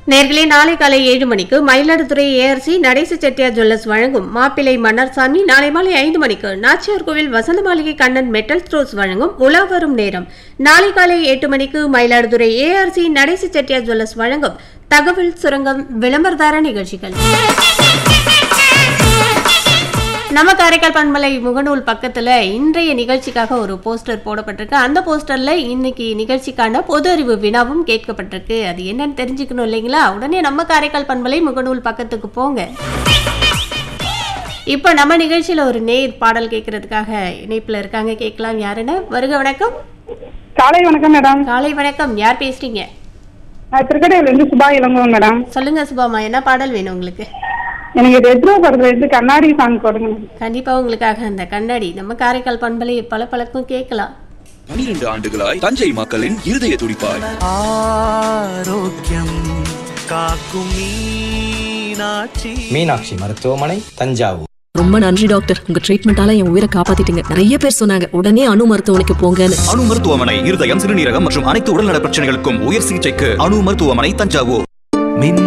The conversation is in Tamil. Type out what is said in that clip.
நேர்களே நாளை காலை ஏழு மணிக்கு மயிலாடுதுறை ஏஆர்சி நடேச செட்டியார் ஜுவல்லர்ஸ் வழங்கும் மாப்பிள்ளை மன்னர்சாமி நாளை மாலை ஐந்து மணிக்கு நாச்சியார் கோவில் வசந்த மாளிகை கண்ணன் மெட்டல் ஸ்டோர்ஸ் வழங்கும் உலா வரும் நேரம் நாளை காலை எட்டு மணிக்கு மயிலாடுதுறை ஏஆர்சி நடேச செட்டியார் ஜுவல்லர்ஸ் வழங்கும் தகவல் சுரங்கம் விளம்பரதார நிகழ்ச்சிகள் நம்ம காரைக்கால் பண்பலை முகநூல் பக்கத்துல இன்றைய நிகழ்ச்சிக்காக ஒரு போஸ்டர் போடப்பட்டிருக்கு அந்த போஸ்டர்ல இன்னைக்கு நிகழ்ச்சிக்கான பொது அறிவு வினாவும் கேட்கப்பட்டிருக்கு அது என்னன்னு தெரிஞ்சுக்கணும் இல்லைங்களா உடனே நம்ம காரைக்கால் பண்பலை முகநூல் பக்கத்துக்கு போங்க இப்போ நம்ம நிகழ்ச்சியில ஒரு நேர் பாடல் கேட்கறதுக்காக இணைப்புல இருக்காங்க கேட்கலாம் யாருன்னு வருக வணக்கம் காலை வணக்கம் மேடம் காலை வணக்கம் யார் பேசுறீங்க நான் திருக்கடையில இருந்து சுபா இளங்கோவன் மேடம் சொல்லுங்க சுபாமா என்ன பாடல் வேணும் உங்களுக்கு எனக்கு ரெட்ரோ படத்துல இருந்து கண்ணாடி சாங் போடுங்க மேடம். கண்டிப்பா உங்களுக்காக அந்த கண்ணாடி நம்ம காரைக்கால் பண்பலை பல பழக்கம் கேட்கலாம் பனிரெண்டு ஆண்டுகளாய் தஞ்சை மக்களின் இருதய துடிப்பாய் ஆரோக்கியம் காக்கும் மீனாட்சி மீனாட்சி மருத்துவமனை தஞ்சாவூர் ரொம்ப நன்றி டாக்டர் உங்க ட்ரீட்மெண்டால என் உயிரை காப்பாத்திட்டீங்க நிறைய பேர் சொன்னாங்க உடனே அணு மருத்துவமனைக்கு போங்கன்னு அணு மருத்துவமனை இருதயம் சிறுநீரகம் மற்றும் அனைத்து உடல்நல பிரச்சனைகளுக்கும் உயர் சிகிச்சைக்கு அணு மருத்துவமனை தஞ்சாவூர் மின்